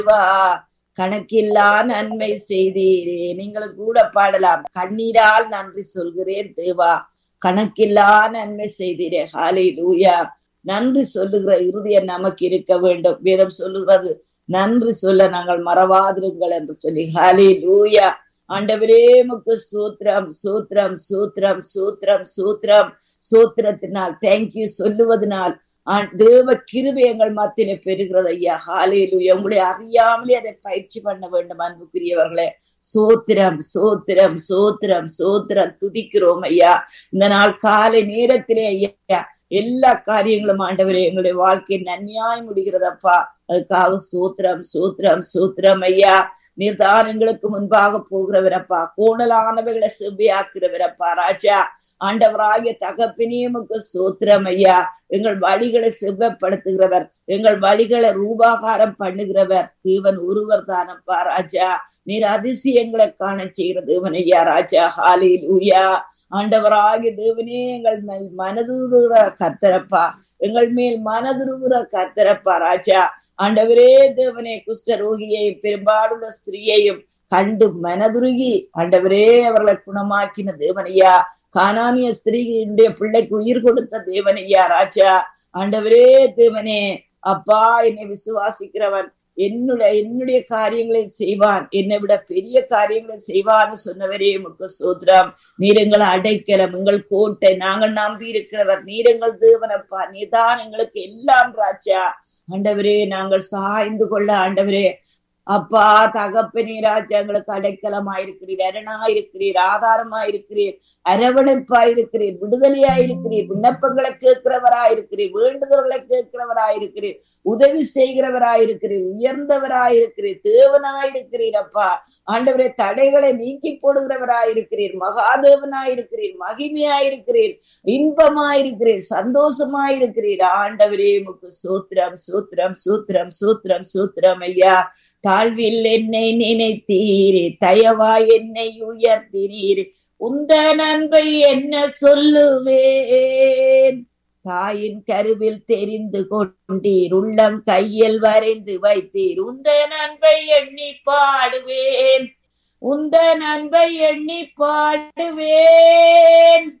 தேவா கணக்கில்லா நன்மை செய்தீரே நீங்களும் கூட பாடலாம் கண்ணீரால் நன்றி சொல்கிறேன் தேவா கணக்கில்லா நன்மை செய்தீரே ஹாலே லூயா நன்றி சொல்லுகிற இருதயம் நமக்கு இருக்க வேண்டும் வேதம் சொல்லுகிறது நன்றி சொல்ல நாங்கள் மறவாதிருங்கள் என்று சொல்லி ஹாலே லூயா ஆண்டவரே முக்கு சூத்திரம் சூத்திரம் சூத்திரம் சூத்திரம் சூத்திரம் சூத்திரத்தினால் தேங்க்யூ சொல்லுவதனால் தேவ கிருபை எங்கள் மத்தியில பெறுகிறது ஐயா ஹாலேலு உங்களை அறியாமலே அதை பயிற்சி பண்ண வேண்டும் அன்புக்குரியவர்களே சோத்திரம் சோத்திரம் சோத்திரம் சோத்திரம் துதிக்கிறோம் ஐயா இந்த நாள் காலை நேரத்திலே ஐயா எல்லா காரியங்களும் ஆண்டவரே எங்களுடைய வாழ்க்கை நன்மையாய் முடிகிறதப்பா அதுக்காக சூத்திரம் சூத்திரம் சூத்திரம் ஐயா நீர்தான் எங்களுக்கு முன்பாக போகிறவரப்பா கோணலானவைகளை செவ்வியாக்குறவரப்பா ராஜா ஆண்டவராகிய தகப்பினியமுக்கு சோத்திரம் ஐயா எங்கள் வழிகளை செவ்வப்படுத்துகிறவர் எங்கள் வழிகளை ரூபாகாரம் பண்ணுகிறவர் தேவன் ஒருவர் தானப்பா ராஜா நீர் அதிசயங்களை காண செய்கிற தேவன் ஐயா ராஜா ஹாலில் ஊயா ஆண்டவராகிய தேவனே எங்கள் மேல் மனதுருகிற கத்தரப்பா எங்கள் மேல் மனதுருகிற கத்தரப்பா ராஜா ஆண்டவரே தேவனே குஷ்டரோகியையும் பெரும்பாடுள்ள ஸ்திரீயையும் கண்டு மனதுருகி ஆண்டவரே அவர்களை குணமாக்கின தேவனையா கானானிய ஸ்திரீடைய பிள்ளைக்கு உயிர் கொடுத்த தேவனையா ராஜா ஆண்டவரே தேவனே அப்பா என்னை விசுவாசிக்கிறவன் என்னுடைய என்னுடைய காரியங்களை செய்வான் என்னை விட பெரிய காரியங்களை செய்வான்னு சொன்னவரே முக்க சோத்ரம் நீரங்கள் அடைக்கலம் எங்கள் கோட்டை நாங்கள் நம்பி இருக்கிறவர் நீரங்கள் தேவனப்பா நீதான் எங்களுக்கு எல்லாம் ராஜா ஆண்டவரே நாங்கள் சாய்ந்து கொள்ள ஆண்டவரே அப்பா தகப்பனே ராஜா எங்களுக்கு அடைக்கலமா இருக்கிறீர் அரணா இருக்கிறீர் ஆதாரமா இருக்கிறீர் அரவணைப்பா இருக்கிறீர் விடுதலையா இருக்கிறீர் விண்ணப்பங்களை கேட்கிறவரா இருக்கிறீர் வேண்டுதல்களை கேட்கிறவரா இருக்கிறீர் உதவி செய்கிறவரா இருக்கிறீர் உயர்ந்தவரா இருக்கிறீர் தேவனா இருக்கிறீர் அப்பா ஆண்டவரே தடைகளை நீக்கி போடுகிறவரா இருக்கிறீர் மகாதேவனா இருக்கிறீர் மகிமையா இருக்கிறீர் இன்பமா இருக்கிறீர் சந்தோஷமா இருக்கிறீர் ஆண்டவரே முக்கு சூத்திரம் சூத்திரம் சூத்திரம் சூத்திரம் சூத்திரம் ஐயா தாழ்வில் என்னை நினைத்தீரே தயவா என்னை உயர்த்தினீர் உந்த நண்பை என்ன சொல்லுவேன் தாயின் கருவில் தெரிந்து கொண்டீர் உள்ளம் கையில் வரைந்து வைத்தீர் உந்த நண்பை எண்ணி பாடுவேன் உந்த நண்பை எண்ணி பாடுவேன்